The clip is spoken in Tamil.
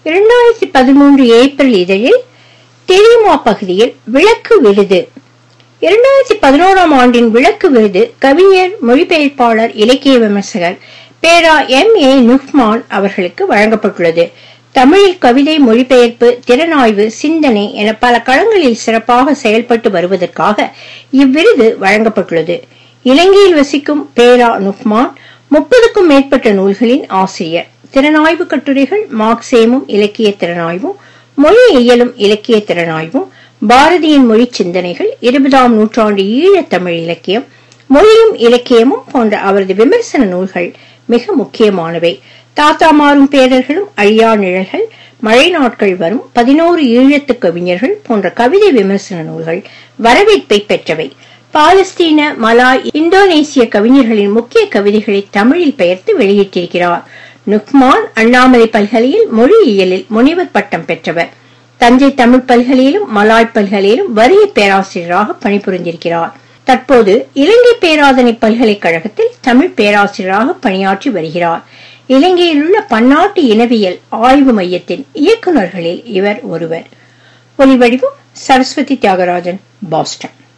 இரண்டாயிரத்தி பதிமூன்று ஏப்ரல் இதழில் தெரியுமா பகுதியில் விளக்கு விருது இரண்டாயிரத்தி பதினோராம் ஆண்டின் விளக்கு விருது கவிஞர் மொழிபெயர்ப்பாளர் இலக்கிய விமர்சகர் பேரா எம் ஏ நுஃப்மான் அவர்களுக்கு வழங்கப்பட்டுள்ளது தமிழில் கவிதை மொழிபெயர்ப்பு திறனாய்வு சிந்தனை என பல களங்களில் சிறப்பாக செயல்பட்டு வருவதற்காக இவ்விருது வழங்கப்பட்டுள்ளது இலங்கையில் வசிக்கும் பேரா நுஃப்மான் முப்பதுக்கும் மேற்பட்ட நூல்களின் ஆசிரியர் திறனாய்வு கட்டுரைகள் மார்க்சேமும் இலக்கிய திறனாய்வும் மொழியியலும் இலக்கிய திறனாய்வும் பாரதியின் மொழி சிந்தனைகள் இருபதாம் நூற்றாண்டு ஈழத் தமிழ் இலக்கியம் மொழியும் இலக்கியமும் போன்ற அவரது விமர்சன நூல்கள் மிக முக்கியமானவை தாத்தா மாறும் பேரர்களும் அழியா நிழல்கள் மழை நாட்கள் வரும் பதினோரு ஈழத்து கவிஞர்கள் போன்ற கவிதை விமர்சன நூல்கள் வரவேற்பை பெற்றவை பாலஸ்தீன மலாய் இந்தோனேசிய கவிஞர்களின் முக்கிய கவிதைகளை தமிழில் பெயர்த்து வெளியிட்டிருக்கிறார் நுக்மான் அண்ணாமலை பல்கலையில் மொழியியலில் முனைவர் பட்டம் பெற்றவர் தஞ்சை தமிழ் பல்கலையிலும் மலாய் பல்கலையிலும் வறிய பேராசிரியராக பணிபுரிந்திருக்கிறார் தற்போது இலங்கை பேராதனை பல்கலைக்கழகத்தில் தமிழ் பேராசிரியராக பணியாற்றி வருகிறார் இலங்கையில் உள்ள பன்னாட்டு இனவியல் ஆய்வு மையத்தின் இயக்குநர்களில் இவர் ஒருவர் ஒலிவடிவம் சரஸ்வதி தியாகராஜன் பாஸ்டன்